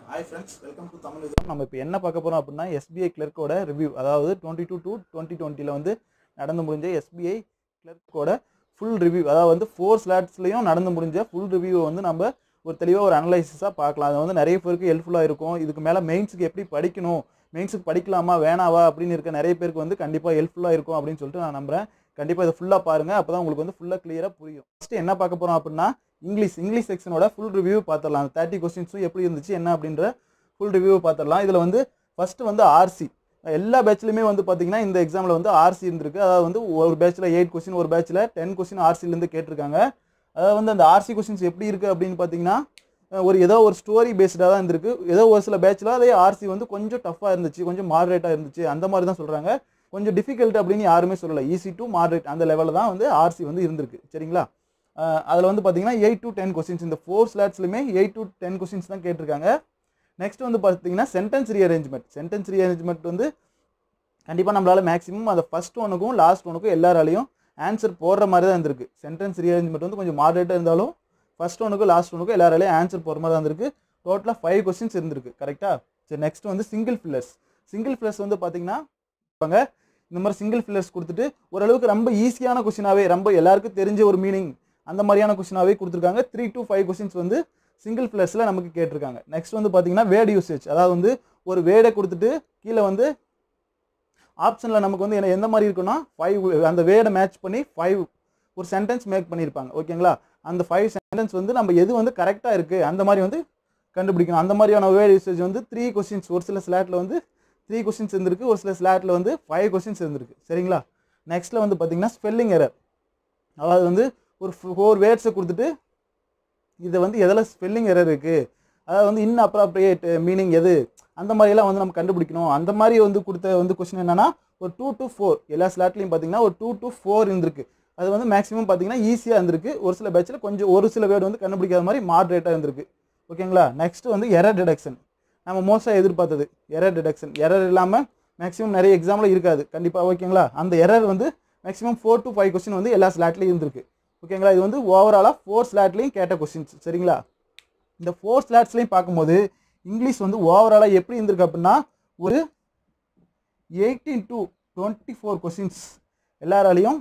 hi friends welcome to Tamil Vijayam நம்ம இப்போ என்ன பார்க்க போகிறோம் அப்படின்னா எஸ்பிஐ கிளர்க்கோட ரிவ்யூ அதாவது டுவெண்ட்டி டூ டு டுவெண்ட்டி டுவெண்ட்டியில் வந்து நடந்து முடிஞ்ச எஸ்பிஐ கிளர்க்கோட ஃபுல் ரிவ்யூ அதாவது வந்து ஃபோர் ஸ்லாட்ஸ்லையும் நடந்து முடிஞ்ச ஃபுல் ரிவ்யூவை வந்து நம்ம ஒரு தெளிவாக ஒரு அனலைசிஸாக பார்க்கலாம் அது வந்து நிறைய பேருக்கு ஹெல்ப்ஃபுல்லாக இருக்கும் இதுக்கு மேலே மெயின்ஸுக்கு எப்படி படிக்கணும் மெயின்ஸுக்கு படிக்கலாமா வேணாவா அப்படின்னு இருக்க நிறைய பேருக்கு வந்து கண்டிப்பாக ஹெல்ப்ஃபுல்லாக இருக்கும் அப்படின்னு சொல்லிட்டு நான் நம்புறேன் கண்டிப்பாக இதை ஃபுல்லாக பாருங்கள் அப்போ தான் உங்களுக்கு வந்து ஃபுல்லாக கிளியராக புரியும் ஃபஸ்ட்டு என்ன பார்க்க போகிறோம் அப்படின்னா இங்கிலீஷ் இங்கிலீஷ் செக்ஷனோட ஃபுல் ரிவ்யூ பார்த்துடலாம் அந்த தேர்ட்டி கொஸ்டின்ஸும் எப்படி இருந்துச்சு என்ன அப்படின்ற ஃபுல் ரிவ்யூ பார்த்துடலாம் இதில் வந்து ஃபஸ்ட்டு வந்து ஆர்சி எல்லா பேட்ச்லையுமே வந்து பார்த்தீங்கன்னா இந்த எக்ஸாமில் வந்து ஆர்சி இருந்திருக்கு அதாவது வந்து ஒரு பேட்ச்சில் எயிட் கொஸ்டின் ஒரு பேட்ச்சில் டென் கொஸ்டின் ஆர்சிலேருந்து கேட்டிருக்காங்க அதாவது வந்து அந்த ஆர்சி கொஸ்டின்ஸ் எப்படி இருக்குது அப்படின்னு பார்த்தீங்கன்னா அஹ் ஒரு ஏதோ ஒரு ஸ்டோரி பேஸ்டாக தான் இருந்திருக்கு ஏதோ ஒரு சில பேட்ச்சில் அதே ஆர்சி வந்து கொஞ்சம் டஃப்பாக இருந்துச்சு கொஞ்சம் மாடரேட்டாக இருந்துச்சு அந்த மாதிரி தான் சொல்கிறாங்க கொஞ்சம் டிஃபிகல்ட் அப்படின்னு யாருமே சொல்லலை ஈஸி டு மாடரேட் அந்த லெவலில் தான் வந்து ஆர்சி வந்து இருந்திருக்கு சரிங்களா அதில் வந்து பார்த்தீங்கன்னா எயிட் டு டென் கொஸ்டின்ஸ் இந்த ஃபோர் ஸ்லாட்ஸ்லையுமே எயிட் டு டென் கொஸ்டின்ஸ் தான் கேட்டிருக்காங்க நெக்ஸ்ட் வந்து பார்த்தீங்கன்னா சென்டென்ஸ் ரீஅரேஞ்ச்மெண்ட் சென்டென்ஸ் ரீஅரேஞ்ச்மெண்ட் வந்து கண்டிப்பாக நம்மளால மேக்ஸிமம் அந்த ஃபர்ஸ்ட் ஒனுக்கும் லாஸ்ட் ஒனுக்கும் எல்லாராலையும் ஆன்சர் போடுற மாதிரி தான் இருந்திருக்கு சென்டென்ஸ் ரீஅரேஞ்ச்மெண்ட் வந்து கொஞ்சம் மாடரேட்டாக இருந்தாலும் ஃபர்ஸ்ட் ஒனுக்கும் லாஸ்ட் ஒனுக்கும் எல்லாராலையும் ஆன்சர் போடுற மாதிரி தான் இருந்திருக்கு டோட்டலாக ஃபைவ் கொஸ்டின்ஸ் இருந்திருக்கு கரெக்டாக சரி நெக்ஸ்ட் வந்து சிங்கிள் ஃபில்லர்ஸ் சிங்கிள் ஃபில்லர்ஸ் வந்து பார்த்தீங்கன்னா இருப்பாங்க இந்த மாதிரி சிங்கிள் ஃபில்லர்ஸ் கொடுத்துட்டு ஓரளவுக்கு ரொம்ப ஈஸியான கொஸ்டினாவே ரொம்ப எல்லாருக்கும் தெரிஞ்ச ஒரு மீனிங் அந்த மாதிரியான கொஸ்டினாவே கொடுத்துருக்காங்க த்ரீ டு ஃபைவ் கொஸ்டின்ஸ் வந்து சிங்கிள் ஃபில்லர்ஸில் நமக்கு கேட்டிருக்காங்க நெக்ஸ்ட் வந்து பார்த்தீங்கன்னா வேர்டு யூசேஜ் அதாவது வந்து ஒரு வேர்டை கொடுத்துட்டு கீழே வந்து ஆப்ஷனில் நமக்கு வந்து என்ன எந்த மாதிரி இருக்குன்னா ஃபைவ் அந்த வேர்டை மேட்ச் பண்ணி ஃபைவ் ஒரு சென்டென்ஸ் மேக் பண்ணியிருப்பாங்க ஓகேங்களா அந்த ஃபைவ் சென்டென்ஸ் வந்து நம்ம எது வந்து கரெக்டாக இருக்குது அந்த மாதிரி வந்து கண்டுபிடிக்கணும் அந்த மாதிரியான வேர்டு யூசேஜ் வந்து த்ரீ கொஸ்டின்ஸ் ஒரு சில ஸ்லாட்டில் வந்து த்ரீ கொஸ்டின்ஸ் இருந்திருக்கு ஒரு சில ஸ்லாட்டில் வந்து ஃபைவ் கொஸ்டின்ஸ் இருந்திருக்கு சரிங்களா நெக்ஸ்ட்டில் வந்து பார்த்தீங்கன்னா ஸ்பெல்லிங் எரர் அதாவது வந்து ஒரு ஃபோர் வேர்ட்ஸை கொடுத்துட்டு இதை வந்து எதில் ஸ்பெல்லிங் எரர் இருக்குது அதாவது வந்து இன் அப்ராப்ரியேட் மீனிங் எது அந்த மாதிரியெல்லாம் வந்து நம்ம கண்டுபிடிக்கணும் அந்த மாதிரி வந்து கொடுத்த வந்து கொஸ்டின் என்னன்னா ஒரு டூ டு ஃபோர் எல்லா ஸ்லாட்லையும் பார்த்தீங்கன்னா ஒரு டூ டு ஃபோர் இருந்திருக்கு அது வந்து மேக்ஸிமம் பார்த்தீங்கன்னா ஈஸியாக இருந்திருக்கு ஒரு சில பேட்சில் கொஞ்சம் ஒரு சில வேர்டு வந்து கண்டுபிடிக்காத மாதிரி மாட்ரேட்டாக இருந்திருக்கு ஓகேங்களா நெக்ஸ்ட் வந்து எரர் டிடக்ஷன் நம்ம மோஸ்ட்டாக எதிர்பார்த்தது எரர் டிடக்ஷன் எரர் இல்லாமல் மேக்ஸிமம் நிறைய எக்ஸாமில் இருக்காது கண்டிப்பாக ஓகேங்களா அந்த எரர் வந்து maximum four to five question வந்து எல்லா ஸ்லாட்லேயும் இருந்திருக்கு ஓகேங்களா இது வந்து ஓவராலாக ஃபோர் ஸ்லாட்லேயும் கேட்ட கொஸ்டின்ஸ் சரிங்களா இந்த ஃபோர் ஸ்லாட்ஸ்லையும் பார்க்கும்போது இங்கிலீஷ் வந்து ஓவராலாக எப்படி இருந்திருக்கு அப்படின்னா ஒரு eighteen to twenty four questions எல்லாராலையும்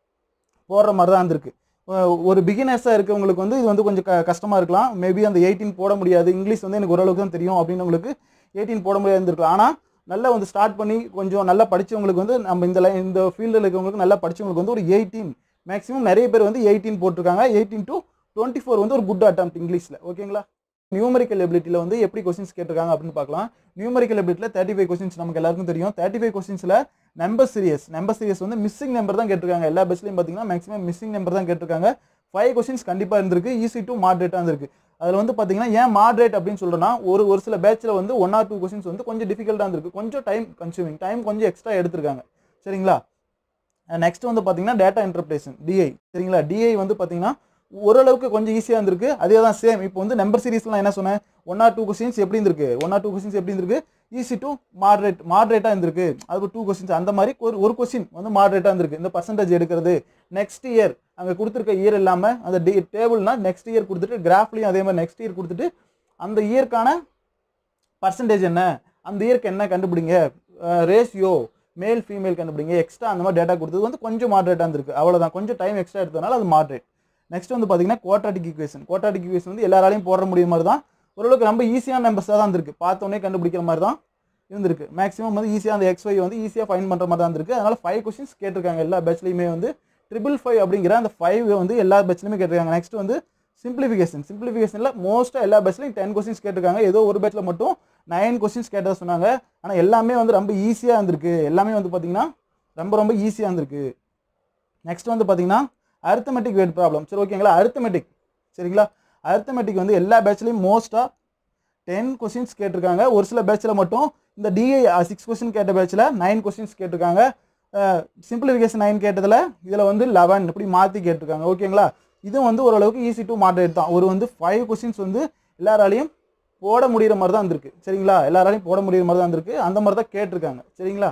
போடுற மாதிரி தான் இருந்திருக்கு ஒ- ஒரு பிகினர்ஸாக இருக்கவங்களுக்கு வந்து இது வந்து கொஞ்சம் க கஷ்டமாக இருக்கலாம் மேபி அந்த எயிட்டீன் போட முடியாது இங்கிலீஷ் வந்து எனக்கு ஓரளவுக்கு தான் தெரியும் அப்படின்னு உங்களுக்கு எயிட்டீன் போட முடியாது இருந்திருக்கலாம் ஆனால் நல்லா வந்து ஸ்டார்ட் பண்ணி கொஞ்சம் நல்லா படிச்சவங்களுக்கு வந்து நம்ம இந்த லை இந்த ஃபீல்டில் இருக்கவங்களுக்கு நல்லா படிச்சவங்களுக்கு வந்து ஒரு எயிட்டீன் மேக்ஸிமம் நிறைய பேர் வந்து எயிட்டீன் போட்டிருக்காங்க எயிட்டீன் டு டுவெண்ட்டி ஃபோர் வந்து ஒரு குட் அட்டம் இங்கிலீஷில் ஓகேங்களா நியூமரிக்கல் எபிலிட்டியில் வந்து எப்படி கொஸ்டின்ஸ் கேட்டிருக்காங்க அப்படின்னு பார்க்கலாம் நியூமரிக்கல் எபிலிட்டியில் தேர்ட்டி ஃபைவ் கொஸ்டின்ஸ் நமக்கு எல்லாருக்கும் தெரியும் தேர்ட்டி ஃபைவ் கொஸ்டின்ஸில் நம்பர் சீரியஸ் நம்பர் சீரியஸ் வந்து மிஸ்ஸிங் நம்பர் தான் கேட்டிருக்காங்க எல்லா பெஸ்ட்லையும் பார்த்தீங்கன்னா மேக்ஸிமம் மிஸ்ஸிங் நம்பர் தான் கேட்டிருக்காங்க ஃபைவ் கொஸ்டின்ஸ் கண்டிப்பாக இருந்திருக்கு ஈஸி டு மாட்ரேட்டாக இருந்திருக்கு அதில் வந்து பார்த்தீங்கன்னா ஏன் மாட்ரேட் அப்படின்னு சொல்கிறேன்னா ஒரு ஒரு சில பேட்சில் வந்து ஒன் ஆர் டூ கொஸ்டின்ஸ் வந்து கொஞ்சம் டிஃபிகல்ட்டாக இருந்திருக்கு கொஞ்சம் டைம் கன்சூமிங் டைம் கொஞ்சம் எக்ஸ்ட்ரா எடுத்திருக்காங்க சரிங்களா நெக்ஸ்ட் வந்து பார்த்தீங்கன்னா டேட்டா இன்டர்பிரேஷன் டிஐ சரிங்களா டிஐ வந்து பார்த்தீங்கன்னா ஓரளவுக்கு கொஞ்சம் ஈஸியாக இருந்திருக்கு அதே தான் சேம் இப்போ வந்து நம்பர் சீரிஸ்லாம் என்ன சொன்னேன் ஒன் ஆர் டூ கொஸ்டின்ஸ் எப்படி இருந்திருக்கு ஒன் ஆர் டூ கொஸ்டின்ஸ் எப்படி இருந்திருக்கு ஈஸி டு மாட்ரேட் மாட்ரேட்டாக இருந்திருக்கு அது டூ கொஸ்டின்ஸ் அந்த மாதிரி ஒரு ஒரு கொஸ்டின் வந்து மாட்ரேட்டாக இருந்திருக்கு இந்த பர்சன்டேஜ் எடுக்கிறது நெக்ஸ்ட் இயர் அங்கே கொடுத்துருக்க இயர் இல்லாமல் அந்த டி டேபிள்னா நெக்ஸ்ட் இயர் கொடுத்துட்டு கிராஃப்லையும் அதே மாதிரி நெக்ஸ்ட் இயர் கொடுத்துட்டு அந்த இயர்க்கான பர்சன்டேஜ் என்ன அந்த இயர்க்கு என்ன கண்டுபிடிங்க ரேஷியோ மேல் ஃபீமேல் கண்டுபிடிங்க எக்ஸ்ட்ரா அந்த மாதிரி டேட்டா கொடுத்தது வந்து கொஞ்சம் மாட்ரேட்டாக இருந்திருக்கு அவ்வளோதான் கொஞ்சம் டைம் எக்ஸ்ட்ரா எடுத்ததுனால அது மாட்ரேட் நெக்ஸ்ட் வந்து பார்த்தீங்கன்னா குவாட்ராட்டிக் ஈக்குவேஷன் குவாட்ராட்டிக் ஈக்குவேஷன் வந்து எல்லாராலையும் போட முடிய மாதிரி தான் ஓரளவுக்கு ரொம்ப ஈஸியான நம்பர்ஸாக தான் இருந்திருக்கு பார்த்தோன்னே கண்டுபிடிக்கிற மாதிரி தான் இருந்திருக்கு மேக்ஸிமம் வந்து ஈஸியாக அந்த எக்ஸ் வந்து ஈஸியாக ஃபைன் பண்ணுற மாதிரி தான் இருந்திருக்கு அதனால் ஃபைவ் கொஸ்டின்ஸ் கேட்டிருக்காங்க எல்லா பேட்ச்லையுமே வந்து ட்ரிபிள் ஃபைவ் அப்படிங்கிற அந்த ஃபைவ் வந்து எல்லா பேட்ச்லையுமே கேட்டிருக்காங்க நெக்ஸ்ட் வந்து சிம்பிளிஃபிகேஷன் சிம்பிளிஃபிகேஷனில் மோஸ்ட்டாக எல்லா பேட்ச்லையும் டென் கொஸ்டின்ஸ் கேட்டிருக்காங்க ஏதோ ஒரு பேட்ச்சில் மட்டும் நைன் கொஸ்டின்ஸ் கேட்டதா சொன்னாங்க ஆனால் எல்லாமே வந்து ரொம்ப ஈஸியாக இருந்திருக்கு எல்லாமே வந்து பார்த்தீங்கன்னா ரொம்ப ரொம்ப ஈஸியாக இருந்திருக்கு நெக்ஸ்ட் வந்து பார்த்தீங்கன்னா அரித்தமெட்டிக் வேர்ட் ப்ராப்ளம் சரி ஓகேங்களா அரித்தமெட்டிக் சரிங்களா அரித்தமெட்டிக் வந்து எல்லா பேட்ச்லையும் மோஸ்ட்டாக டென் கொஸ்டின்ஸ் கேட்டிருக்காங்க ஒரு சில பேட்சில் மட்டும் இந்த டிஐ சிக்ஸ் கொஸ்டின் கேட்ட பேட்சில் நைன் கொஸ்டின்ஸ் கேட்டிருக்காங்க சிம்பிளிஃபிகேஷன் நைன் கேட்டதில் இதில் வந்து லெவன் இப்படி மாற்றி கேட்டிருக்காங்க ஓகேங்களா இதுவும் வந்து ஓரளவுக்கு ஈஸி டு மாடரேட் தான் ஒரு வந்து ஃபைவ் கொஸ்டின்ஸ் வந்து எல்லாராலையும் போட முடிகிற மாதிரி தான் இருந்திருக்கு சரிங்களா எல்லாராலையும் போட முடிகிற மாதிரி தான் இருந்திருக்கு அந்த மாதிரி தான் கேட்டிருக்காங்க சரிங்களா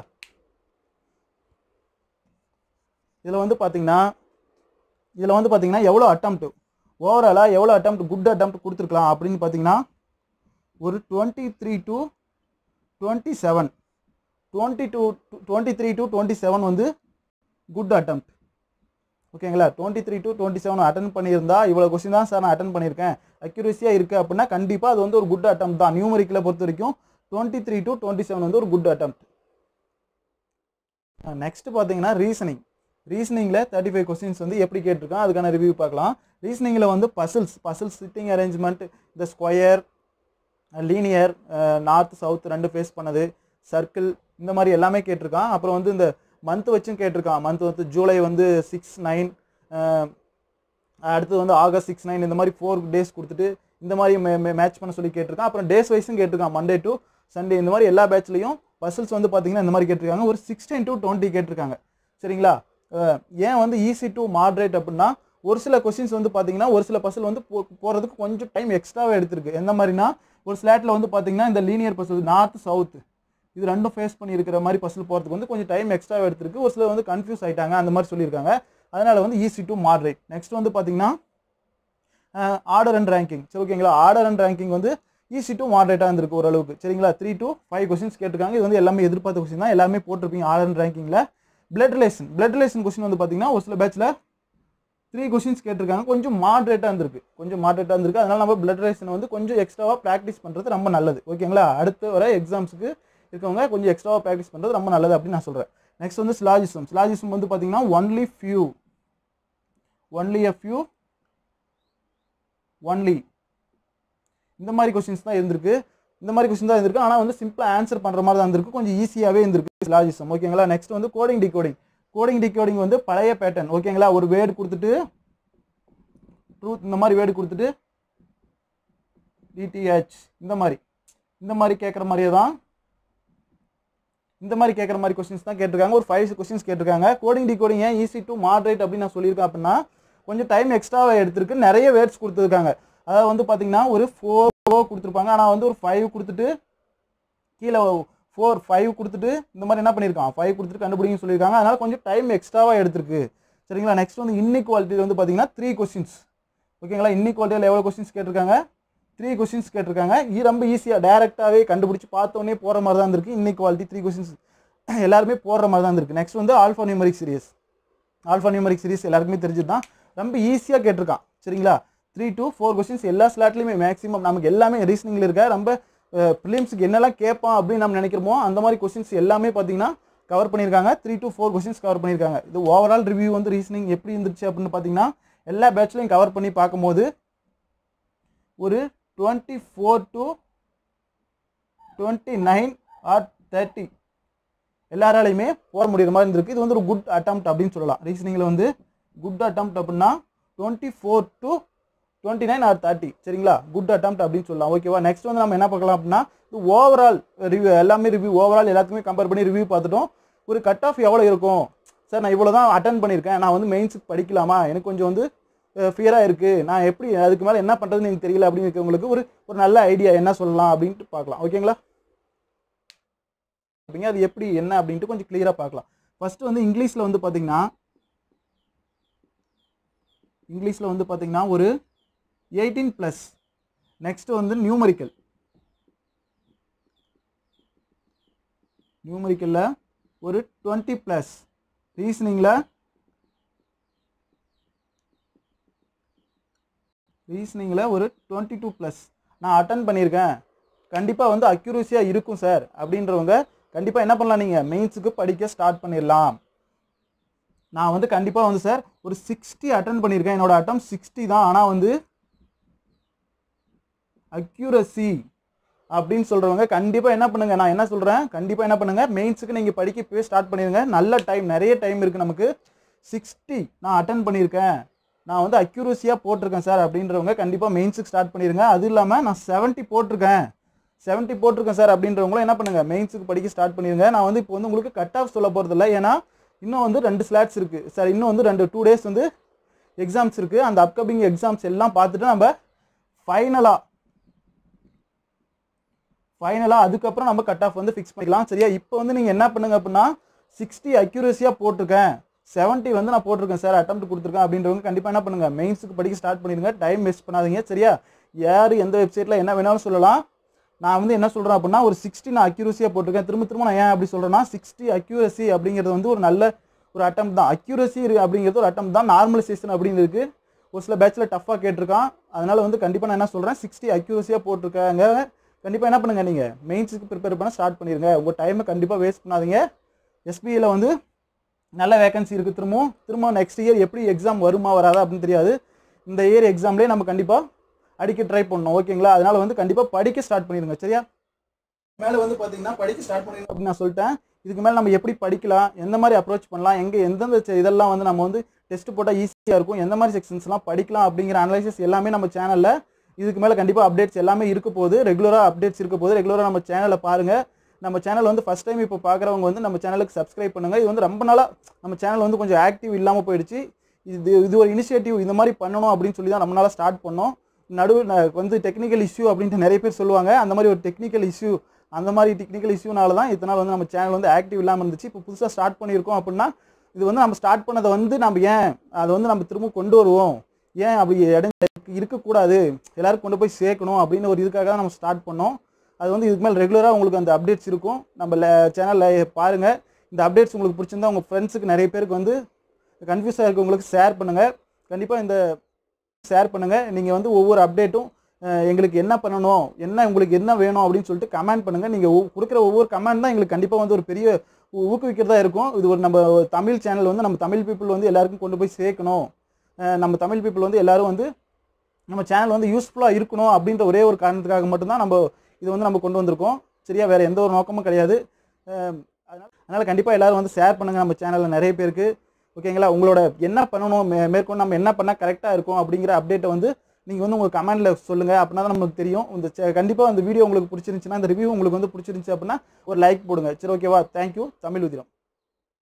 இதில் வந்து பார்த்தீங்கன்னா இதில் வந்து பார்த்தீங்கன்னா எவ்வளோ அட்டம்ப்ட் ஓவராலாக எவ்வளோ அட்டம்ப்ட் குட் அட்டம்ப்ட் கொடுத்துருக்கலாம் அப்படின்னு பார்த்தீங்கன்னா ஒரு twenty three to twenty seven twenty two twenty three to twenty seven வந்து குட் attempt ஓகேங்களா twenty three to twenty seven attend பண்ணியிருந்தா இவ்வளோ கொஸ்டின் தான் சார் நான் அட்டன் பண்ணியிருக்கேன் அக்யூரேசியாக இருக்குது அப்படின்னா கண்டிப்பாக அது வந்து ஒரு குட் attempt தான் நியூமரிக்கில் பொறுத்த வரைக்கும் twenty three to twenty seven வந்து ஒரு குட் attempt நெக்ஸ்ட் பார்த்தீங்கன்னா ரீசனிங் ரீசனிங்கில் தேர்ட்டி ஃபைவ் கொஸ்டின்ஸ் வந்து எப்படி கேட்டிருக்கான் அதுக்கான ரிவ்யூ பார்க்கலாம் ரீசனிங்கில் வந்து பசில்ஸ் பசில்ஸ் சிட்டிங் அரேஞ்ச்மெண்ட் இந்த ஸ்கொயர் லீனியர் நார்த் சவுத் ரெண்டு ஃபேஸ் பண்ணது சர்க்கிள் இந்த மாதிரி எல்லாமே கேட்டிருக்கான் அப்புறம் வந்து இந்த மந்த் வச்சும் கேட்டிருக்கான் மந்த் வந்து ஜூலை வந்து சிக்ஸ் நைன் அடுத்து வந்து ஆகஸ்ட் சிக்ஸ் நைன் இந்த மாதிரி ஃபோர் டேஸ் கொடுத்துட்டு இந்த மாதிரி மேட்ச் பண்ண சொல்லி கேட்டிருக்கான் அப்புறம் டேஸ் வைஸும் கேட்டிருக்கான் மண்டே டு சண்டே இந்த மாதிரி எல்லா பேட்ச்லையும் பசில்ஸ் வந்து பார்த்தீங்கன்னா இந்த மாதிரி கேட்டிருக்காங்க ஒரு சிக்ஸ்டீன் டு டுவெண்ட்டி கேட்டிருக்காங்க சரிங்களா அஹ் ஏன் வந்து ஈஸி டு மாட்ரேட் அப்படின்னா ஒரு சில கொஸ்டின்ஸ் வந்து பார்த்தீங்கன்னா ஒரு சில பசில் வந்து போ போகிறதுக்கு கொஞ்சம் டைம் எக்ஸ்ட்ராவே எடுத்திருக்கு எந்த மாதிரினா ஒரு ஸ்லாட்டில் வந்து பார்த்தீங்கன்னா இந்த லீனியர் பசில் நார்த் சவுத் இது ரெண்டும் ஃபேஸ் பண்ணியிருக்கிற மாதிரி பசில் போகிறதுக்கு வந்து கொஞ்சம் டைம் எக்ஸ்ட்ரா எடுத்திருக்கு ஒரு சிலர் வந்து கன்ஃபியூஸ் ஆயிட்டாங்க அந்த மாதிரி சொல்லியிருக்காங்க அதனால வந்து ஈஸி டு மாட்ரேட் நெக்ஸ்ட் வந்து பார்த்தீங்கன்னா ஆர்டர் அண்ட் ரேங்கிங் சரி ஓகேங்களா ஆர்டர் அண்ட் ரேங்கிங் வந்து ஈஸி டு மாட்ரேட்டாக இருந்திருக்கு ஓரளவுக்கு சரிங்களா த்ரீ to ஃபைவ் கொஸ்டின்ஸ் கேட்டிருக்காங்க இது வந்து எல்லாமே எதிர்பார்த்த கொஸ்டின் தான் எல்லாமே போட்டிருப்பீங்க ஆர்டர் அண்ட் ரேங்கிங்கில் blood relation blood relation question வந்து பார்த்தீங்கன்னா ஒரு சில பேட்சில் த்ரீ கொஸ்டின்ஸ் கேட்டிருக்காங்க கொஞ்சம் மாட்ரேட்டாக இருந்திருக்கு கொஞ்சம் மாட்ரேட்டாக இருந்திருக்கு அதனால நம்ம பிளட் ரிலேஷன் வந்து கொஞ்சம் எக்ஸ்ட்ராவாக ப்ராக்டிஸ் பண்ணுறது ரொம்ப நல்லது ஓகேங்களா அடுத்து வர எக்ஸாம்ஸுக்கு இருக்கவங்க கொஞ்சம் எக்ஸ்ட்ராவாக ப்ராக்டிஸ் பண்ணுறது ரொம்ப நல்லது அப்படின்னு நான் சொல்கிறேன் நெக்ஸ்ட் வந்து ஸ்லாஜிசம் ஸ்லாஜிசம் வந்து பார்த்தீங்கன்னா only few only a few only இந்த மாதிரி கொஸ்டின்ஸ் தான் இருந்திருக்கு இந்த மாதிரி கொஸ்டின் தான் இருந்திருக்கு ஆனால் வந்து சிம்பிளாக ஆன்சர் பண்ணுற மாதிரி தான் இருந்திருக்கு கொஞ்சம் ஈஸியாகவே இருந்திருக்கு ஸ்லாஜிசம் ஓகேங்களா நெக்ஸ்ட் வந்து கோடிங் டிகோடிங் கோடிங் டிகோடிங் வந்து பழைய பேட்டர்ன் ஓகேங்களா ஒரு வேர்டு கொடுத்துட்டு ட்ரூத் இந்த மாதிரி வேர்டு கொடுத்துட்டு டிடிஹெச் இந்த மாதிரி இந்த மாதிரி கேட்குற மாதிரியே தான் இந்த மாதிரி கேட்குற மாதிரி கொஸ்டின்ஸ் தான் கேட்டிருக்காங்க ஒரு ஃபைவ் கொஸ்டின்ஸ் கேட்டிருக்காங்க கோடிங் டிகோடிங் ஏன் ஈஸி டு மாட்ரேட் அப்படின்னு நான் சொல்லியிருக்கேன் அப்படின்னா கொஞ்சம் டைம் எக்ஸ்ட்ராவை எடுத்திருக்கு நிறைய வேர்ட்ஸ் கொடுத்துருக்காங்க அதாவது வந்து பார்த்தீங்கன்னா ஒரு ஃபோர் கொடுத்துருப்பாங்க ஆனால் வந்து ஒரு ஃபைவ் கொடுத்துட்டு கீழே ஃபோர் ஃபைவ் கொடுத்துட்டு இந்த மாதிரி என்ன பண்ணியிருக்கான் ஃபைவ் கொடுத்துட்டு கண்டுபிடிங்க சொல்லியிருக்காங்க அதனால கொஞ்சம் டைம் எக்ஸ்ட்ராவாக எடுத்திருக்கு சரிங்களா நெக்ஸ்ட் வந்து இன்இக்வாலிட்டியில் வந்து பார்த்தீங்கன்னா த்ரீ கொஸ்டின்ஸ் ஓகேங்களா இன்இக்வாலிட்டியில் எவ்வளோ கொஸ்டின்ஸ் கேட்டிருக்காங்க த்ரீ கொஸ்டின்ஸ் கேட்டிருக்காங்க இது ரொம்ப ஈஸியாக டேரெக்டாகவே கண்டுபிடிச்சி பார்த்தோன்னே போகிற மாதிரி தான் இருந்திருக்கு இன்இக்வாலிட்டி த்ரீ கொஸ்டின்ஸ் எல்லாருமே போடுற மாதிரி தான் இருந்திருக்கு நெக்ஸ்ட் வந்து alpha numeric series alpha numeric series எல்லாருக்குமே தெரிஞ்சது தான் ரொம்ப ஈஸியாக கேட்டிருக்கான் சரிங்களா த்ரீ to ஃபோர் கொஸ்டின்ஸ் எல்லா ஸ்லாட்லையுமே மேக்ஸிமம் நமக்கு எல்லாமே ரீசனிங்கில் இருக்க ரொம்ப ப்ரிலிம்ஸுக்கு என்னெல்லாம் கேட்பான் அப்படின்னு நம்ம நினைக்கிறோமோ அந்த மாதிரி கொஸ்டின்ஸ் எல்லாமே பார்த்தீங்கன்னா கவர் பண்ணியிருக்காங்க three to four questions cover பண்ணியிருக்காங்க இது ஓவரால் ரிவ்யூ வந்து ரீசனிங் எப்படி இருந்துச்சு அப்படின்னு பார்த்தீங்கன்னா எல்லா பேட்ச்லையும் கவர் பண்ணி பார்க்கும்போது ஒரு twenty four to twenty nine or thirty எல்லாராலையுமே போட முடியுற மாதிரி இருந்திருக்கு இது வந்து ஒரு குட் attempt அப்படின்னு சொல்லலாம் ரீசனிங்கில் வந்து குட் attempt அப்படின்னா twenty four to twenty nine or thirty சரிங்களா குட் attempt அப்படின்னு சொல்லலாம் ஓகேவா நெக்ஸ்ட் வந்து நம்ம என்ன பார்க்கலாம் அப்படின்னா இது ஓவரால் ரிவ்யூ எல்லாமே ரிவ்யூ ஓவரால் எல்லாத்துக்குமே கம்பேர் பண்ணி ரிவ்யூ பார்த்துட்டோம் ஒரு கட் ஆஃப் எவ்வளோ இருக்கும் சார் நான் இவ்வளோ தான் அட்டன் பண்ணியிருக்கேன் நான் வந்து மெயின்ஸுக்கு படிக்கலாமா எனக்கு கொஞ்சம் வந்து ஃபியராக இருக்குது நான் எப்படி அதுக்கு மேலே என்ன பண்ணுறதுன்னு எனக்கு தெரியல அப்படின்னு இருக்கவங்களுக்கு ஒரு ஒரு நல்ல ஐடியா என்ன சொல்லலாம் அப்படின்ட்டு பார்க்கலாம் ஓகேங்களா அப்படிங்க அது எப்படி என்ன அப்படின்ட்டு கொஞ்சம் கிளியராக பார்க்கலாம் ஃபர்ஸ்ட் வந்து இங்கிலீஷில் வந்து பார்த்தீங்கன்னா இங்கிலீஷில் வந்து பார்த்தீங்கன்னா ஒரு எயிட்டீன் ப்ளஸ் நெக்ஸ்ட் வந்து நியூமரிக்கல் நியூமரிக்கலில் ஒரு டுவெண்ட்டி ப்ளஸ் ரீசனிங்கில் ரீசனிங்கில் ஒரு டுவெண்ட்டி டூ ப்ளஸ் நான் அட்டன் பண்ணியிருக்கேன் கண்டிப்பாக வந்து அக்யூரஸியாக இருக்கும் சார் அப்படின்றவங்க கண்டிப்பாக என்ன பண்ணலாம் நீங்கள் மெயின்ஸுக்கு படிக்க ஸ்டார்ட் பண்ணிடலாம் நான் வந்து கண்டிப்பாக வந்து சார் ஒரு சிக்ஸ்டி அட்டன் பண்ணியிருக்கேன் என்னோட அட்டம் சிக்ஸ்டி தான் ஆனால் வந்து அக்யூரசி அப்படின்னு சொல்கிறவங்க கண்டிப்பாக என்ன பண்ணுங்க நான் என்ன சொல்கிறேன் கண்டிப்பாக என்ன பண்ணுங்க மெயின்ஸுக்கு நீங்கள் படிக்க இப்போவே ஸ்டார்ட் பண்ணிடுங்க நல்ல டைம் நிறைய டைம் இருக்குது நமக்கு சிக்ஸ்டி நான் அட்டன் பண்ணியிருக்கேன் நான் வந்து அக்யூரஸியாக போட்டிருக்கேன் சார் அப்படின்றவங்க கண்டிப்பாக மெயின்ஸுக்கு ஸ்டார்ட் பண்ணிடுங்க அது இல்லாமல் நான் 70 போட்டிருக்கேன் 70 போட்டிருக்கேன் சார் அப்படின்றவங்களும் என்ன பண்ணுங்க மெயின்ஸுக்கு படிக்க ஸ்டார்ட் பண்ணிடுங்க நான் வந்து இப்போ வந்து உங்களுக்கு கட் ஆஃப் சொல்ல போகிறது இல்லை ஏன்னா இன்னும் வந்து ரெண்டு ஸ்லாட்ஸ் இருக்குது சார் இன்னும் வந்து ரெண்டு டூ டேஸ் வந்து எக்ஸாம்ஸ் இருக்குது அந்த அப்கமிங் எக்ஸாம்ஸ் எல்லாம் பார்த்துட்டு நம்ம ஃபைனலாக ஃபைனலாக அதுக்கப்புறம் நம்ம கட் ஆஃப் வந்து ஃபிக்ஸ் பண்ணிக்கலாம் சரியா இப்போ வந்து நீங்கள் என்ன பண்ணுங்க அப்படின்னா சிக்ஸ்டி அக்யூரஸியாக போட்டிருக்கேன் 70 வந்து நான் போட்டிருக்கேன் சார் attempt கொடுத்துருக்கேன் அப்படின்றவங்க கண்டிப்பாக என்ன பண்ணுங்க மெயின்ஸுக்கு படிக்க ஸ்டார்ட் பண்ணிடுங்க டைம் வேஸ்ட் பண்ணாதீங்க சரியா யார் எந்த வெப்சைட்டில் என்ன வேணாலும் சொல்லலாம் நான் வந்து என்ன சொல்கிறேன் அப்படின்னா ஒரு சிக்ஸ்டி நான் அக்யூரஸியாக போட்டிருக்கேன் திரும்ப திரும்ப நான் ஏன் அப்படி சொல்கிறேன்னா சிக்ஸ்டி அக்யூரசி அப்படிங்கிறது வந்து ஒரு நல்ல ஒரு அட்டம் தான் அக்யூரசி அப்படிங்கிறது ஒரு அட்டம் தான் நார்மலைசேஷன் அப்படிங்கிறதுக்கு ஒரு சில பேட்சில் டஃப்பாக கேட்டிருக்கான் அதனால வந்து கண்டிப்பாக நான் என்ன சொல்கிறேன் சிக்ஸ்டி அக்யூரஸியாக போட்டிருக்காங்க கண்டிப்பாக என்ன பண்ணுங்க நீங்கள் மெயின்ஸுக்கு ப்ரிப்பேர் பண்ண ஸ்டார்ட் பண்ணிடுங்க உங்கள் டைமை கண்டிப்பாக வேஸ்ட் பண்ணாதீங்க எஸ்பிஐயில் வந்து நல்ல வேகன்சி இருக்குது திரும்பவும் திரும்ப நெக்ஸ்ட் இயர் எப்படி எக்ஸாம் வருமா வராதா அப்படின்னு தெரியாது இந்த இயர் எக்ஸாம்லேயே நம்ம கண்டிப்பாக அடிக்க ட்ரை பண்ணணும் ஓகேங்களா அதனால வந்து கண்டிப்பாக படிக்க ஸ்டார்ட் பண்ணிடுங்க சரியா மேலே வந்து பார்த்தீங்கன்னா படிக்க ஸ்டார்ட் பண்ணிடுங்க அப்படின்னு நான் சொல்லிட்டேன் இதுக்கு மேலே நம்ம எப்படி படிக்கலாம் எந்த மாதிரி அப்ரோச் பண்ணலாம் எங்கே எந்தெந்த செ- இதெல்லாம் வந்து நம்ம வந்து டெஸ்ட் போட்டால் ஈஸியாக இருக்கும் எந்த மாதிரி செக்ஷன்ஸ்லாம் படிக்கலாம் அப்படிங்கிற அனலைசிஸ் எல்லாமே நம்ம சேனலில் இதுக்கு மேலே கண்டிப்பாக அப்டேட்ஸ் எல்லாமே இருக்க போகுது ரெகுலராக அப்டேட்ஸ் இருக்க போகுது ரெகுலராக நம்ம சேனலை பாருங்கள் நம்ம சேனல் வந்து ஃபஸ்ட் டைம் இப்போ பார்க்குறவங்க வந்து நம்ம சேனலுக்கு சப்ஸ்கிரைப் பண்ணுங்கள் இது வந்து ரொம்ப நாளாக நம்ம சேனல் வந்து கொஞ்சம் ஆக்டிவ் இல்லாமல் போயிடுச்சு இது இது ஒரு இனிஷியேட்டிவ் இந்த மாதிரி பண்ணணும் அப்படின்னு சொல்லி தான் ரொம்ப நாளாக ஸ்டார்ட் பண்ணோம் நடுவில் வந்து டெக்னிக்கல் இஷ்யூ அப்படின்ட்டு நிறைய பேர் சொல்லுவாங்க அந்த மாதிரி ஒரு டெக்னிக்கல் இஷ்யூ அந்த மாதிரி டெக்னிக்கல் இஷ்யூனால தான் இத்தனை நாள் வந்து நம்ம சேனல் வந்து ஆக்டிவ் இல்லாமல் இருந்துச்சு இப்போ புதுசாக ஸ்டார்ட் பண்ணியிருக்கோம் அப்படின்னா இது வந்து நம்ம ஸ்டார்ட் பண்ணதை வந்து நம்ம ஏன் அதை வந்து நம்ம திரும்ப கொண்டு வருவோம் ஏன் அப்படி இடம் இருக்கக்கூடாது எல்லாருக்கும் கொண்டு போய் சேர்க்கணும் அப்படின்னு ஒரு இதுக்காக தான் நம்ம ஸ்டார்ட் பண்ணோம் அது வந்து இதுக்கு மேலே ரெகுலராக உங்களுக்கு அந்த அப்டேட்ஸ் இருக்கும் நம்ம சேனலில் பாருங்கள் இந்த அப்டேட்ஸ் உங்களுக்கு பிடிச்சிருந்தா உங்கள் ஃப்ரெண்ட்ஸுக்கு நிறைய பேருக்கு வந்து கன்ஃபியூஸாக இருக்கவங்களுக்கு ஷேர் பண்ணுங்கள் கண்டிப்பாக இந்த ஷேர் பண்ணுங்கள் நீங்கள் வந்து ஒவ்வொரு அப்டேட்டும் எங்களுக்கு என்ன பண்ணணும் என்ன உங்களுக்கு என்ன வேணும் அப்படின்னு சொல்லிட்டு கமெண்ட் பண்ணுங்கள் நீங்கள் கொடுக்குற ஒவ்வொரு கமெண்ட் தான் எங்களுக்கு கண்டிப்பாக வந்து ஒரு பெரிய ஊ- ஊக்குவிக்கிறதா இருக்கும் இது ஒரு நம்ம ஒரு தமிழ் சேனல் வந்து நம்ம தமிழ் பீப்புள் வந்து எல்லாருக்கும் கொண்டு போய் சேர்க்கணும் அஹ் நம்ம தமிழ் பீப்புள் வந்து எல்லாரும் வந்து நம்ம சேனல் வந்து யூஸ்ஃபுல்லாக இருக்கணும் அப்படின்ற ஒரே ஒரு காரணத்துக்காக மட்டும்தான் நம்ம இது வந்து நம்ம கொண்டு வந்திருக்கோம் சரியா வேறு எந்த ஒரு நோக்கமும் கிடையாது அஹ் அதனால அதனால் கண்டிப்பாக எல்லாரும் வந்து ஷேர் பண்ணுங்கள் நம்ம சேனலில் நிறைய பேருக்கு ஓகேங்களா உங்களோட என்ன பண்ணணும் மே மேற்கொண்டு நம்ம என்ன பண்ணால் கரெக்டாக இருக்கும் அப்படிங்கிற அப்டேட்டை வந்து நீங்கள் வந்து உங்கள் கமெண்ட்டில் சொல்லுங்கள் அப்படின்னா தான் நமக்கு தெரியும் இந்த கண்டிப்பாக அந்த வீடியோ உங்களுக்கு பிடிச்சிருந்துச்சுன்னா இந்த ரிவ்யூ உங்களுக்கு வந்து பிடிச்சிருந்துச்சு அப்படின்னா ஒரு லைக் போடுங்க சரி ஓகேவா தேங்க்யூ தமிழ் உதிரம்